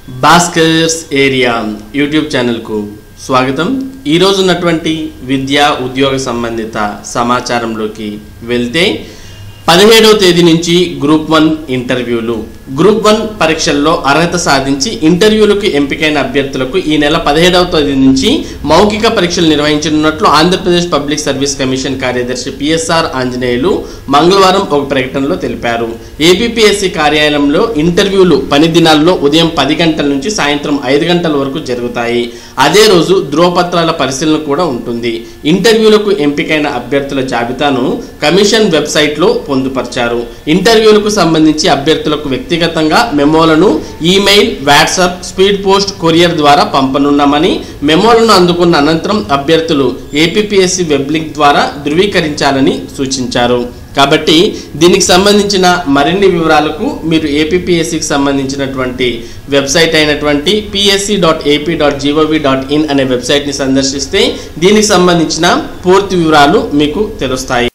Bhaskar's area YouTube ఛానల్కు స్వాగతం ఈరోజు ఉన్నటువంటి విద్యా ఉద్యోగ సంబంధిత సమాచారంలోకి వెళ్తే పదిహేడవ తేదీ నుంచి గ్రూప్ వన్ ఇంటర్వ్యూలు గ్రూప్ వన్ పరీక్షల్లో అర్హత సాధించి ఇంటర్వ్యూలకు ఎంపికైన అభ్యర్థులకు ఈ నెల పదిహేడవ తేదీ నుంచి మౌఖిక పరీక్షలు నిర్వహించనున్నట్లు ఆంధ్రప్రదేశ్ పబ్లిక్ సర్వీస్ కమిషన్ కార్యదర్శి పిఎస్ఆర్ ఆంజనేయులు మంగళవారం ఒక ప్రకటనలో తెలిపారు ఏపీపీఎస్సీ కార్యాలయంలో ఇంటర్వ్యూలు పని దినాల్లో ఉదయం పది గంటల నుంచి సాయంత్రం ఐదు గంటల వరకు జరుగుతాయి అదే రోజు ధ్రువపత్రాల పరిశీలన కూడా ఉంటుంది ఇంటర్వ్యూలకు ఎంపికైన అభ్యర్థుల జాబితాను కమిషన్ వెబ్సైట్లో పొందుపరిచారు ఇంటర్వ్యూలకు సంబంధించి అభ్యర్థులకు వ్యక్తిగతంగా మెమోలను email WhatsApp speed post courier ద్వారా పంపనున్నామని మెమోలను అందుకున్న అనంతరం అభ్యర్థులు ఏపీపీఎస్సీ వెబ్ లింక్ ద్వారా ధృవీకరించాలని సూచించారు కాబట్టి దీనికి సంబంధించిన మరిన్ని వివరాలకు మీరు ఏపీపీఎస్సికి సంబంధించినటువంటి వెబ్సైట్ అయినటువంటి PSC dot AP dot GOV dot in అనే వెబ్సైట్ని సందర్శిస్తే దీనికి సంబంధించిన పూర్తి వివరాలు మీకు తెలుస్తాయి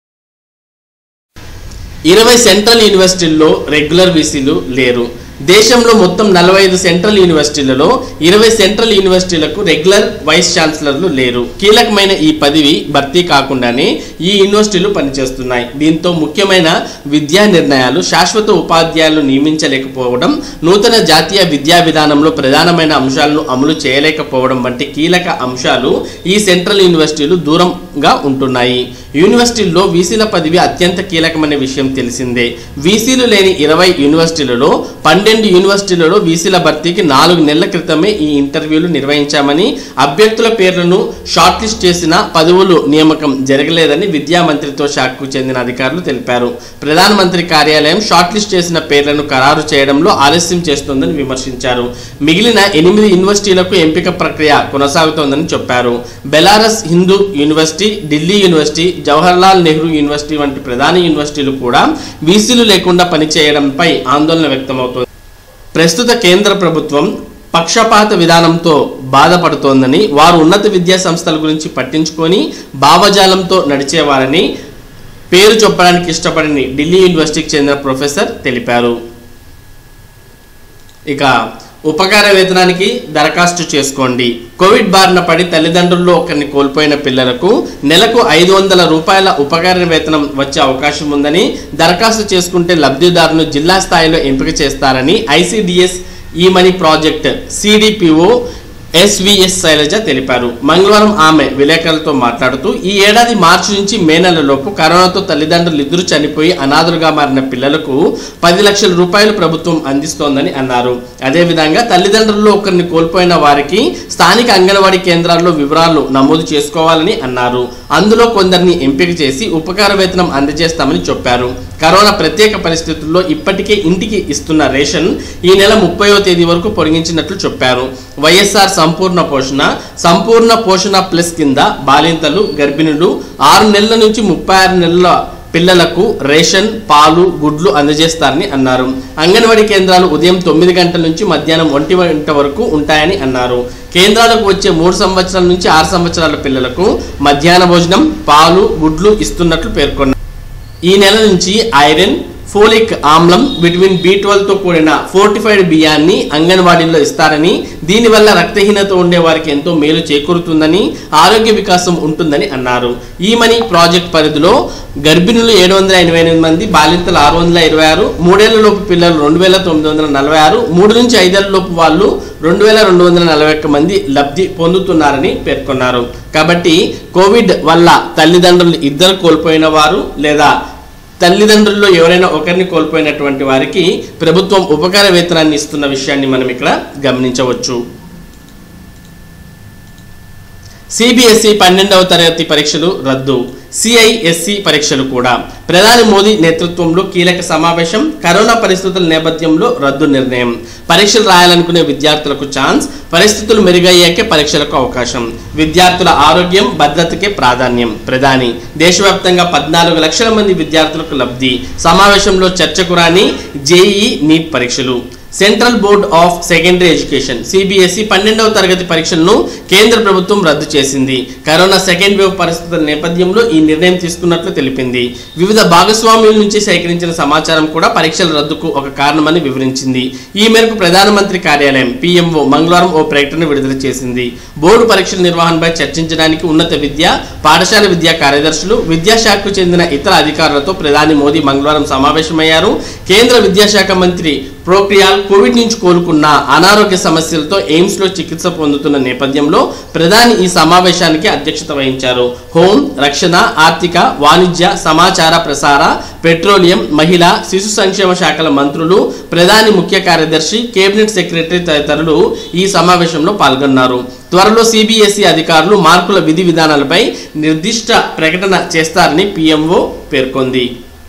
ఇరవై సెంట్రల్ యూనివర్సిటీల్లో రెగ్యులర్ వీసీలు లేరు దేశంలో మొత్తం నలభై ఐదు సెంట్రల్ యూనివర్సిటీలలో ఇరవై సెంట్రల్ యూనివర్సిటీలకు రెగ్యులర్ వైస్ ఛాన్సలర్లు లేరు కీలకమైన ఈ పదవి భర్తీ కాకుండానే ఈ యూనివర్సిటీలు పనిచేస్తున్నాయి దీంతో ముఖ్యమైన విద్యా నిర్ణయాలు శాశ్వత ఉపాధ్యాయులు నియమించలేకపోవడం నూతన జాతీయ విద్యా విధానంలో ప్రధానమైన అంశాలను అమలు చేయలేకపోవడం వంటి కీలక అంశాలు ఈ సెంట్రల్ యూనివర్సిటీలు దూరంగా ఉంటున్నాయి యూనివర్సిటీల్లో వీసీల పదవి అత్యంత కీలకమైన విషయం తెలిసిందే వీసీలు లేని ఇరవై యూనివర్సిటీలలో పన్నెండు యూనివర్సిటీలలో వీసీల భర్తీకి నాలుగు నెలల క్రితమే ఈ ఇంటర్వ్యూలు నిర్వహించామని అభ్యర్థుల పేర్లను షార్ట్ లిస్ట్ చేసిన పదవులు నియామకం జరగలేదని విద్యా మంత్రిత్వ శాఖకు చెందిన అధికారులు తెలిపారు ప్రధానమంత్రి కార్యాలయం షార్ట్ లిస్ట్ చేసిన పేర్లను ఖరారు చేయడంలో ఆలస్యం చేస్తోందని విమర్శించారు మిగిలిన ఎనిమిది యూనివర్సిటీలకు ఎంపిక ప్రక్రియ కొనసాగుతోందని చెప్పారు Banaras Hindu university Delhi university Jawaharlal Nehru university వంటి ప్రధాన యూనివర్సిటీలు కూడా వీసీలు లేకుండా పనిచేయడంపై ఆందోళన వ్యక్తమవుతోంది ప్రస్తుత కేంద్ర ప్రభుత్వం పక్షపాత విధానంతో బాధపడుతోందని వారు ఉన్నత విద్యా సంస్థల గురించి పట్టించుకొని భావజాలంతో నడిచేవారని పేరు చెప్పడానికి ఇష్టపడని ఢిల్లీ యూనివర్సిటీకి చెందిన ప్రొఫెసర్ తెలిపారు ఇక ఉపకార వేతనానికి దరఖాస్తు చేసుకోండి కోవిడ్ బారిన పడి తల్లిదండ్రుల్లో ఒకరిని కోల్పోయిన పిల్లలకు నెలకు ఐదు వందల రూపాయల ఉపకార వేతనం వచ్చే అవకాశం ఉందని దరఖాస్తు చేసుకుంటే లబ్ధిదారును జిల్లా స్థాయిలో ఎంపిక చేస్తారని ఐసిడిఎస్ ఈ మనీ ప్రాజెక్ట్ సిడిపిఓ ఎస్విఎస్ శైలజ తెలిపారు మంగళవారం ఆమె విలేకరులతో మాట్లాడుతూ ఈ ఏడాది మార్చి నుంచి మే నెలలోపు కరోనాతో తల్లిదండ్రులు ఇద్దరు చనిపోయి అనాథులుగా మారిన పిల్లలకు పది లక్షల రూపాయలు ప్రభుత్వం అందిస్తోందని అన్నారు అదేవిధంగా తల్లిదండ్రుల్లో ఒకరిని కోల్పోయిన వారికి స్థానిక అంగన్వాడీ కేంద్రాల్లో వివరాలు నమోదు చేసుకోవాలని అన్నారు అందులో కొందరిని ఎంపిక చేసి ఉపకార వేతనం అందజేస్తామని చెప్పారు కరోనా ప్రత్యేక పరిస్థితుల్లో ఇప్పటికే ఇంటికి ఇస్తున్న రేషన్ ఈ నెల ముప్పైవ తేదీ వరకు పొడిగించినట్లు చెప్పారు వైఎస్ఆర్ సంపూర్ణ పోషణ సంపూర్ణ పోషణ ప్లస్ కింద బాలింతలు గర్భిణులు ఆరు నెలల నుంచి ముప్పై ఆరు నెలల పిల్లలకు రేషన్ పాలు గుడ్లు అందజేస్తారని అన్నారు అంగన్వాడీ కేంద్రాలు ఉదయం తొమ్మిది గంటల నుంచి మధ్యాహ్నం ఒంటి గంట వరకు ఉంటాయని అన్నారు కేంద్రాలకు వచ్చే మూడు సంవత్సరాల నుంచి ఆరు సంవత్సరాల పిల్లలకు మధ్యాహ్న భోజనం పాలు గుడ్లు ఇస్తున్నట్లు పేర్కొన్నారు ఈ నెల నుంచి ఐరన్ ఫోలిక్ ఆమ్లం విటమిన్ బి తో కూడిన ఫోర్టిఫైడ్ బియ్యాన్ని అంగన్వాడీల్లో ఇస్తారని దీనివల్ల రక్తహీనత ఉండే వారికి ఎంతో మేలు చేకూరుతుందని ఆరోగ్య వికాసం ఉంటుందని అన్నారు ఈ మనీ ప్రాజెక్ట్ పరిధిలో గర్భిణులు ఏడు వందల ఎనభై ఎనిమిది మంది బాలింతలు ఆరు వందల ఇరవై ఆరు మూడేళ్ల లోపు పిల్లలు రెండు వేల తొమ్మిది వందల నలభై ఆరు మూడు నుంచి ఐదేళ్ల లోపు వాళ్ళు రెండు వేల రెండు వందల నలభై ఒక్క మంది లబ్ధి పొందుతున్నారని పేర్కొన్నారు కాబట్టి కోవిడ్ వల్ల తల్లిదండ్రులు ఇద్దరు కోల్పోయిన వారు లేదా తల్లిదండ్రుల్లో ఎవరైనా ఒకరిని కోల్పోయినటువంటి వారికి ప్రభుత్వం ఉపకార వేతనాన్ని ఇస్తున్న విషయాన్ని మనం ఇక్కడ గమనించవచ్చు సిబిఎస్ఈ పన్నెండవ తరగతి పరీక్షలు రద్దు సిఐఎస్సి పరీక్షలు కూడా ప్రధాని మోదీ నేతృత్వంలో కీలక సమావేశం కరోనా పరిస్థితుల నేపథ్యంలో రద్దు నిర్ణయం పరీక్షలు రాయాలనుకునే విద్యార్థులకు ఛాన్స్ పరిస్థితులు మెరుగయ్యాకే పరీక్షలకు అవకాశం విద్యార్థుల ఆరోగ్యం భద్రతకే ప్రాధాన్యం ప్రధాని దేశవ్యాప్తంగా పద్నాలుగు లక్షల మంది విద్యార్థులకు లబ్ధి సమావేశంలో చర్చకు రాని జేఈ నీట్ పరీక్షలు central board of secondary education CBSE పన్నెండవ తరగతి పరీక్షలను కేంద్ర ప్రభుత్వం రద్దు చేసింది కరోనా సెకండ్ వేవ్ పరిస్థితుల నేపథ్యంలో ఈ నిర్ణయం తీసుకున్నట్లు తెలిపింది వివిధ భాగస్వాముల నుంచి సేకరించిన సమాచారం కూడా పరీక్షల రద్దుకు ఒక కారణమని వివరించింది ఈ మేరకు ప్రధానమంత్రి కార్యాలయం పిఎంఓ మంగళవారం ఓ ప్రకటన విడుదల చేసింది బోర్డు పరీక్షల నిర్వహణపై చర్చించడానికి ఉన్నత విద్య పాఠశాల విద్యా కార్యదర్శులు విద్యాశాఖకు చెందిన ఇతర అధికారులతో ప్రధాని మోదీ మంగళవారం సమావేశమయ్యారు కేంద్ర విద్యాశాఖ మంత్రి ప్రోక్రియాల్ కోవిడ్ నుంచి కోలుకున్న అనారోగ్య సమస్యలతో ఎయిమ్స్ లో చికిత్స పొందుతున్న నేపథ్యంలో ప్రధాని ఈ సమావేశానికి అధ్యక్షత వహించారు హోం రక్షణ ఆర్థిక వాణిజ్య సమాచార ప్రసార పెట్రోలియం మహిళా శిశు సంక్షేమ శాఖల మంత్రులు ప్రధాని ముఖ్య కార్యదర్శి కేబినెట్ సెక్రటరీ తదితరులు ఈ సమావేశంలో పాల్గొన్నారు త్వరలో సిబిఎస్ఈ అధికారులు మార్కుల విధి విధానాలపై నిర్దిష్ట ప్రకటన చేస్తారని పిఎంఓ పేర్కొంది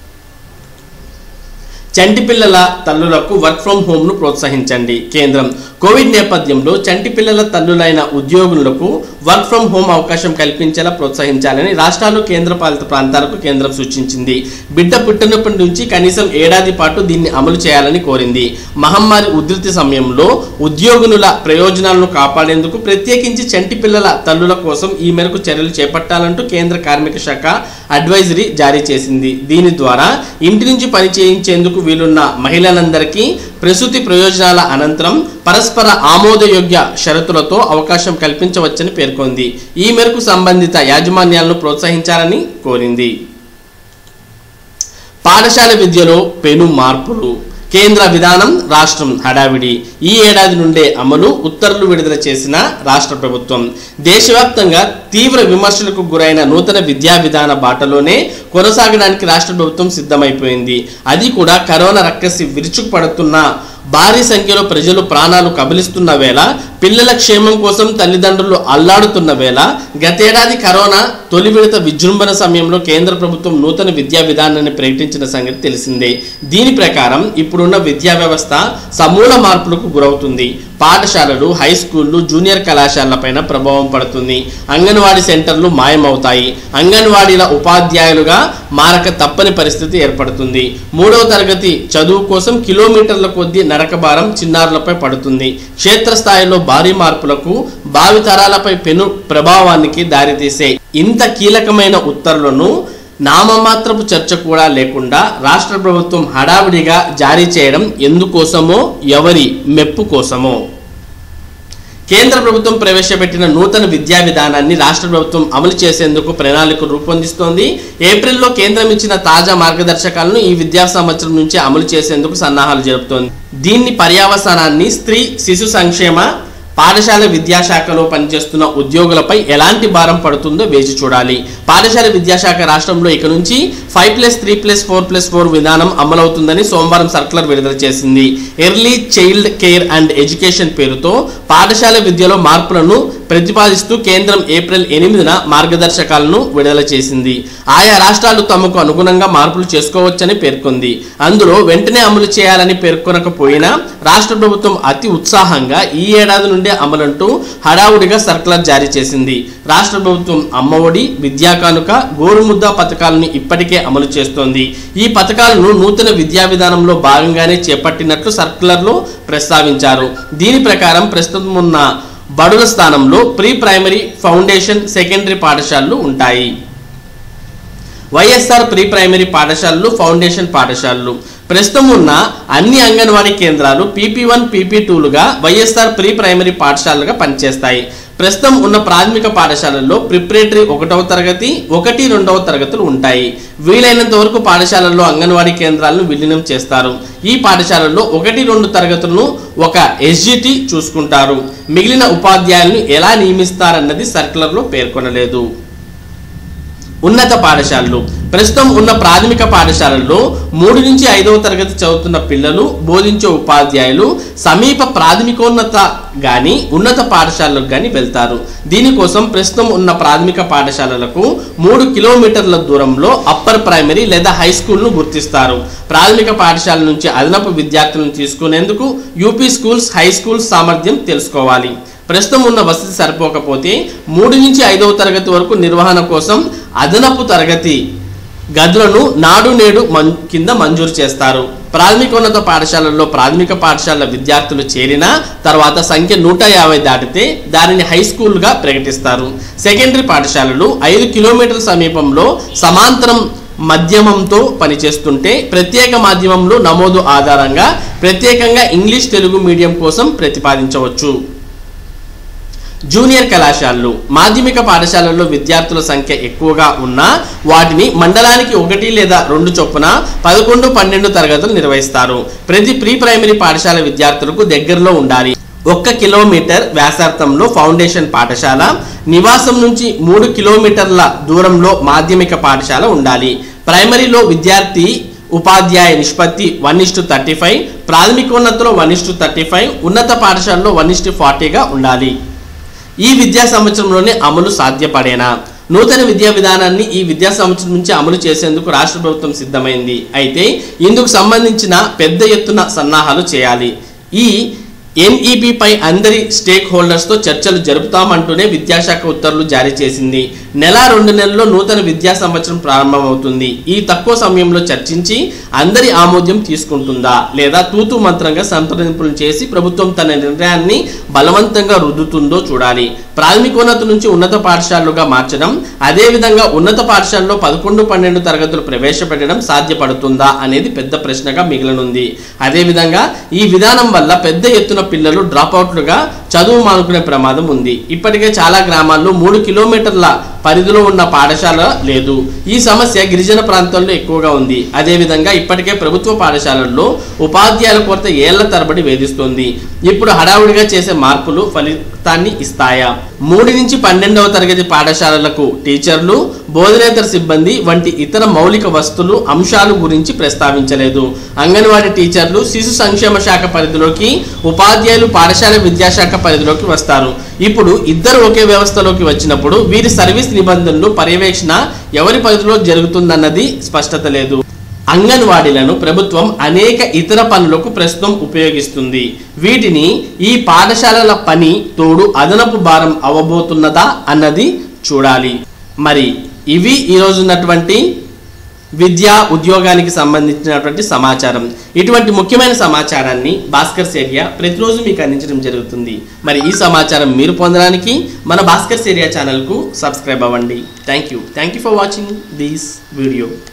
చంటి పిల్లల తల్లులకు వర్క్ ఫ్రం హోమ్ను ప్రోత్సహించండి కేంద్రం కోవిడ్ నేపథ్యంలో చంటి పిల్లల తల్లులైన ఉద్యోగులకు వర్క్ ఫ్రం హోమ్ అవకాశం కల్పించేలా ప్రోత్సహించాలని రాష్ట్రాలు కేంద్రపాలిత ప్రాంతాలకు కేంద్రం సూచించింది బిడ్డ పుట్టినప్పటి నుంచి కనీసం ఏడాది పాటు దీన్ని అమలు చేయాలని కోరింది మహమ్మారి ఉధృతి సమయంలో ఉద్యోగునుల ప్రయోజనాలను కాపాడేందుకు ప్రత్యేకించి చంటి పిల్లల తల్లుల కోసం ఈ మేరకు చర్యలు చేపట్టాలంటూ కేంద్ర కార్మిక శాఖ అడ్వైజరీ జారీ చేసింది దీని ద్వారా ఇంటి నుంచి పని చేయించేందుకు వీలున్న మహిళలందరికీ ప్రసూతి ప్రయోజనాల అనంతరం పరస్పర ఆమోదయోగ్య షరతులతో అవకాశం కల్పించవచ్చని పేర్కొంది ఈ మేరకు సంబంధిత యాజమాన్యాలను ప్రోత్సహించాలని కోరింది పాఠశాల విద్యలో పెను మార్పులు కేంద్ర విధానం రాష్ట్రం హడావిడి ఈ ఏడాది నుండే అమలు ఉత్తర్వులు విడుదల చేసిన రాష్ట్ర ప్రభుత్వం దేశవ్యాప్తంగా తీవ్ర విమర్శలకు గురైన నూతన విద్యా విధాన బాటలోనే కొనసాగడానికి రాష్ట్ర ప్రభుత్వం సిద్ధమైపోయింది అది కూడా కరోనా రక్కసి విరుచుకుపడుతున్న భారీ సంఖ్యలో ప్రజలు ప్రాణాలు కబలిస్తున్న వేళ పిల్లల క్షేమం కోసం తల్లిదండ్రులు అల్లాడుతున్న వేళ గతేడాది కరోనా తొలి విడత విజృంభణ సమయంలో కేంద్ర ప్రభుత్వం నూతన విద్యా విధానాన్ని ప్రకటించిన సంగతి తెలిసిందే దీని ప్రకారం ఇప్పుడున్న విద్యా వ్యవస్థ సమూల మార్పులకు గురవుతుంది పాఠశాలలు హై స్కూళ్ళు జూనియర్ కళాశాలపైన ప్రభావం పడుతుంది అంగన్వాడీ సెంటర్లు మాయమవుతాయి అంగన్వాడీల ఉపాధ్యాయులుగా మారక తప్పని పరిస్థితి ఏర్పడుతుంది మూడవ తరగతి చదువు కోసం కిలోమీటర్ల కొద్దీ నరకభారం చిన్నారులపై పడుతుంది క్షేత్రస్థాయిలో భారీ మార్పులకు భావితరాలపై పెను ప్రభావానికి దారితీసే ఇంత కీలకమైన ఉత్తర్వులను నామమాత్రపు చర్చ కూడా లేకుండా రాష్ట్ర ప్రభుత్వం హడావిడిగా జారీ చేయడం ఎందుకోసమో ఎవరి మెప్పు కోసమో కేంద్ర ప్రభుత్వం ప్రవేశపెట్టిన నూతన విద్యా విధానాన్ని రాష్ట్ర ప్రభుత్వం అమలు చేసేందుకు ప్రణాళిక రూపొందిస్తోంది ఏప్రిల్లో కేంద్రం ఇచ్చిన తాజా మార్గదర్శకాలను ఈ విద్యా సంవత్సరం నుంచి అమలు చేసేందుకు సన్నాహాలు జరుపుతోంది దీన్ని పర్యావసానాన్ని స్త్రీ శిశు సంక్షేమ పాఠశాల విద్యాశాఖలో పనిచేస్తున్న ఉద్యోగులపై ఎలాంటి భారం పడుతుందో వేచి చూడాలి పాఠశాల విద్యాశాఖ రాష్ట్రంలో ఇక నుంచి five plus three plus four plus four విధానం అమలవుతుందని సోమవారం సర్కులర్ విడుదల చేసింది early child care and education పేరుతో పాఠశాల విద్యలో మార్పులను ప్రతిపాదిస్తూ కేంద్రం ఏప్రిల్ ఎనిమిదిన మార్గదర్శకాలను విడుదల చేసింది ఆయా రాష్ట్రాలు తమకు అనుగుణంగా మార్పులు చేసుకోవచ్చని పేర్కొంది అందులో వెంటనే అమలు చేయాలని పేర్కొనకపోయినా రాష్ట్ర ప్రభుత్వం అతి ఉత్సాహంగా ఈ ఏడాది నుండే అమలంటూ హడావుడిగా సర్కులర్ జారీ చేసింది రాష్ట్ర ప్రభుత్వం అమ్మఒడి విద్యా కానుక గోరుముద్ద పథకాలను ఇప్పటికే అమలు చేస్తోంది ఈ పథకాలను నూతన విద్యా విధానంలో భాగంగానే చేపట్టినట్లు సర్కులర్లో ప్రస్తావించారు దీని ప్రకారం ప్రస్తుతం ఉన్న బడుల స్థానంలో ప్రీ ప్రైమరీ ఫౌండేషన్ సెకండరీ పాఠశాలలు ఉంటాయి వైఎస్ఆర్ ప్రీ ప్రైమరీ పాఠశాలలు ఫౌండేషన్ పాఠశాలలు ప్రస్తుతం ఉన్న అన్ని అంగన్వాడీ కేంద్రాలు పీపీ వన్ పీపీ టూలుగా వైఎస్ఆర్ ప్రీ ప్రైమరీ పాఠశాలలుగా పనిచేస్తాయి ప్రస్తుతం ఉన్న ప్రాథమిక పాఠశాలల్లో ప్రిపరేటరీ ఒకటవ తరగతి ఒకటి రెండవ తరగతులు ఉంటాయి వీలైనంత వరకు పాఠశాలల్లో అంగన్వాడీ కేంద్రాలను విలీనం చేస్తారు ఈ పాఠశాలల్లో ఒకటి రెండు తరగతులను ఒక ఎస్జిటి చూసుకుంటారు మిగిలిన ఉపాధ్యాయులను ఎలా నియమిస్తారన్నది సర్కులర్లో పేర్కొనలేదు ఉన్నత పాఠశాలలు ప్రస్తుతం ఉన్న ప్రాథమిక పాఠశాలల్లో మూడు నుంచి ఐదవ తరగతి చదువుతున్న పిల్లలు బోధించే ఉపాధ్యాయులు సమీప ప్రాథమికోన్నత కానీ ఉన్నత పాఠశాలకు కానీ వెళ్తారు దీనికోసం ప్రస్తుతం ఉన్న ప్రాథమిక పాఠశాలలకు మూడు కిలోమీటర్ల దూరంలో అప్పర్ ప్రైమరీ లేదా హై స్కూల్ను గుర్తిస్తారు ప్రాథమిక పాఠశాల నుంచి అదనపు విద్యార్థులను తీసుకునేందుకు యూపీ స్కూల్స్ హై స్కూల్స్ సామర్థ్యం తెలుసుకోవాలి ప్రస్తుతం ఉన్న వసతి సరిపోకపోతే మూడు నుంచి ఐదవ తరగతి వరకు నిర్వహణ కోసం అదనపు తరగతి గదులను నాడు నేడు మం- కింద మంజూరు చేస్తారు ప్రాథమికోన్నత పాఠశాలల్లో ప్రాథమిక పాఠశాల విద్యార్థులు చేరిన తర్వాత సంఖ్య నూట యాభై దాటితే దానిని హై స్కూల్గా ప్రకటిస్తారు సెకండరీ పాఠశాలలు ఐదు కిలోమీటర్ల సమీపంలో సమాంతరం మధ్యమంతో పనిచేస్తుంటే ప్రత్యేక మాధ్యమంలో నమోదు ఆధారంగా ప్రత్యేకంగా ఇంగ్లీష్ తెలుగు మీడియం కోసం ప్రతిపాదించవచ్చు జూనియర్ కళాశాలలు మాధ్యమిక పాఠశాలల్లో విద్యార్థుల సంఖ్య ఎక్కువగా ఉన్నా వాటిని మండలానికి ఒకటి లేదా రెండు చొప్పున పదకొండు పన్నెండు తరగతులు నిర్వహిస్తారు ప్రతి ప్రీ ప్రైమరీ పాఠశాల విద్యార్థులకు దగ్గరలో ఉండాలి ఒక్క కిలోమీటర్ వ్యాసార్థంలో ఫౌండేషన్ పాఠశాల నివాసం నుంచి మూడు కిలోమీటర్ల దూరంలో మాధ్యమిక పాఠశాల ఉండాలి ప్రైమరీలో విద్యార్థి ఉపాధ్యాయ నిష్పత్తి వన్ ఇస్టు థర్టీ ఫైవ్ ప్రాథమికోన్నతలో వన్ ఇస్టు థర్టీ ఫైవ్ ఉన్నత పాఠశాలలో వన్ ఇస్టు ఫార్టీగా ఉండాలి ఈ విద్యా సంవత్సరంలోనే అమలు సాధ్యపడేనా నూతన విద్యా విధానాన్ని ఈ విద్యా సంవత్సరం నుంచి అమలు చేసేందుకు రాష్ట్ర ప్రభుత్వం సిద్ధమైంది అయితే ఇందుకు సంబంధించిన పెద్ద ఎత్తున సన్నాహాలు చేయాలి ఈ ఎన్ఈపిపై అందరి స్టేక్ హోల్డర్స్తో చర్చలు జరుపుతామంటూనే విద్యాశాఖ ఉత్తర్వులు జారీ చేసింది నెల రెండు నెలల్లో నూతన విద్యా సంవత్సరం ప్రారంభమవుతుంది ఈ తక్కువ సమయంలో చర్చించి అందరి ఆమోద్యం తీసుకుంటుందా లేదా తూతు మంత్రంగా సంప్రదింపులు చేసి ప్రభుత్వం తన నిర్ణయాన్ని బలవంతంగా రుద్దుతుందో చూడాలి ప్రాథమికోన్నత నుంచి ఉన్నత పాఠశాలలుగా మార్చడం అదేవిధంగా ఉన్నత పాఠశాలలో పదకొండు పన్నెండు తరగతులు ప్రవేశపెట్టడం సాధ్యపడుతుందా అనేది పెద్ద ప్రశ్నగా మిగిలనుంది అదేవిధంగా ఈ విధానం వల్ల పెద్ద ఎత్తున పిల్లలు డ్రాప్ అవుట్లుగా చదువు మానుకునే ప్రమాదం ఉంది ఇప్పటికే చాలా గ్రామాల్లో మూడు కిలోమీటర్ల పరిధిలో ఉన్న పాఠశాల లేదు ఈ సమస్య గిరిజన ప్రాంతాల్లో ఎక్కువగా ఉంది అదేవిధంగా ఇప్పటికే ప్రభుత్వ పాఠశాలల్లో ఉపాధ్యాయుల కొరత ఏళ్ల తరబడి వేధిస్తుంది ఇప్పుడు హడావుడిగా చేసే మార్పులు ఫలితాన్ని ఇస్తాయా మూడు నుంచి పన్నెండవ తరగతి పాఠశాలలకు టీచర్లు బోధనేతర సిబ్బంది వంటి ఇతర మౌలిక వస్తువులు అంశాలు గురించి ప్రస్తావించలేదు అంగన్వాడీ టీచర్లు శిశు సంక్షేమ శాఖ పరిధిలోకి ఉపాధ్యాయులు పాఠశాల విద్యాశాఖ పరిధిలోకి వస్తారు ఇప్పుడు ఇద్దరు ఒకే వ్యవస్థలోకి వచ్చినప్పుడు వీరి సర్వీస్ నిబంధనలు పర్యవేక్షణ ఎవరి పరిధిలో జరుగుతుందన్నది స్పష్టత లేదు అంగన్వాడీలను ప్రభుత్వం అనేక ఇతర పనులకు ప్రస్తుతం ఉపయోగిస్తుంది వీటిని ఈ పాఠశాలల పని తోడు అదనపు భారం అవ్వబోతున్నదా అన్నది చూడాలి మరి ఇవి ఈరోజు ఉన్నటువంటి విద్యా ఉద్యోగానికి సంబంధించినటువంటి సమాచారం ఇటువంటి ముఖ్యమైన సమాచారాన్ని భాస్కర్ ఏరియా ప్రతిరోజు మీకు అందించడం జరుగుతుంది మరి ఈ సమాచారం మీరు పొందడానికి మన భాస్కర్ ఏరియా ఛానల్కు సబ్స్క్రైబ్ అవ్వండి thank you thank you for watching this video